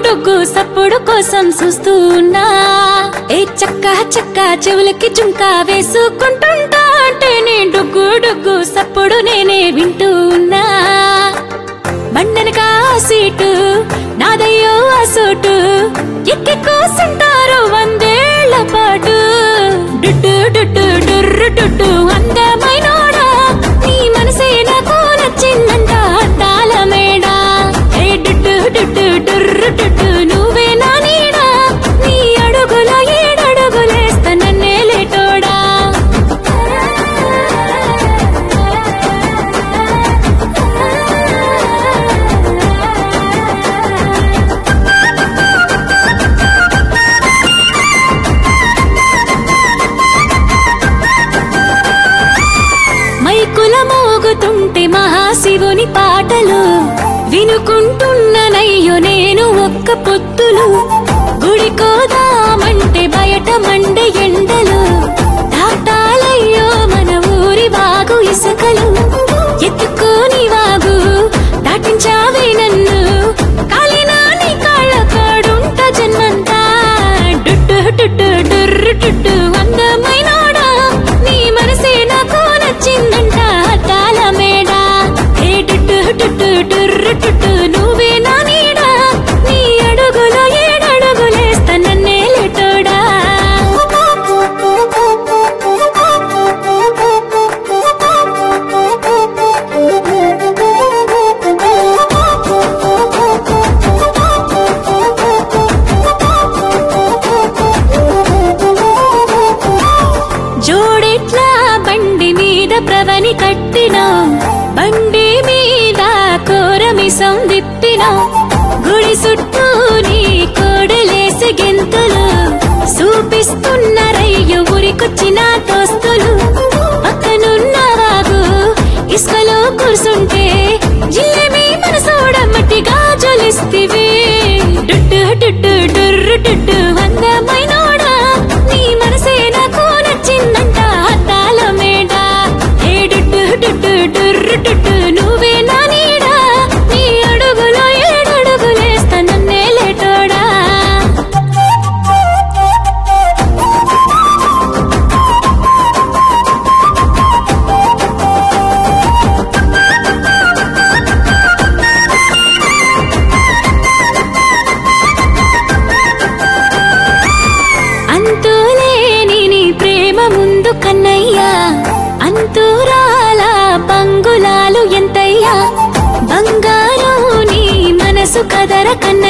డొగ్గు సప్పుడు కోసం చూస్తూ ఉన్నా ఏ చక్క చక్క చెవులకి చుంకా వేసుకుంటుంటా అంటే నీ డొగ్గు డొగ్గు సప్పుడు నేనే వింటూ ఉన్నా బండనక సీటు నాదయ్యో ఆ సోటు ఎక్కి కూసుంటారు వందేళ్ల పాటు డుడ్డు డుడ్డు డుర్రు డుడ్డు అందమైనోడా నీ మనసే నాకు నచ్చిందంట అద్దాల మేడా ఏ డుడ్డు డుడ్డు డుర్రు డుడ్డు నువ్వే నా నీడా నీ అడుగులో ఏడడుగులేస్తా నన్నే లేటోడా మైకుల మోగుతుంటే మహాశివుని పాటలు వినుకుంటున్ననయ్యో నేను ఒక్క పొత్తులు గుడికోదామంటే బయట మండే ఎండలు దాటాలయ్యో మన ఊరి వాగు ఇసుకలు ఎత్తుకోని వాగు దాటించావే నన్ను కాలినా నీ కాళ్ళ కాడుంట జన్మంతా డుడ్డు డుడ్డు డుర్రు డుడ్డు అందమైనోడా నీ మనసే నాకు నచ్చిందంట అద్దాల మేడా ఏ డుడ్డు డుడ్డు డుర్రు డుడ్డు నువ్వే నా నీడా నీ అడుగులో ఏడడుగులేస్తా నన్నే లేటోడా జోడెట్ల బండి మీద ప్రవని కట్టినా బండి మీద కోరమిసం దిప్పినా గుడి చుట్టూ నీ కోడలేసి గెంతులు చూపిస్తున్న రయ్యు ఊరికొచ్చిన దోస్తులు పక్కనున్న వాగు ఇసుకలో కూర్చుంటే జిల్లేమి మనసోడ మట్టిగా జొలిస్తివి డుడ్డు డుడ్డు డుర్రు డుడ్డు అందమైనోడా నీ మనసే నాకు నచ్చిందంట అద్దాల మేడ ఏ డుడ్డు డుడ్డు డుర్రు డుడ్డు నువ్వే నా నీడా నీ అడుగులో ఏడడుగులేస్తా నన్నే లేటోడా అంతులేని నీ ప్రేమ ముందు కన్నయ్యా అంతురాల బంగులాలు ఎంతయ్యా బంగారు నీ మనసు కదర కన్నయ్య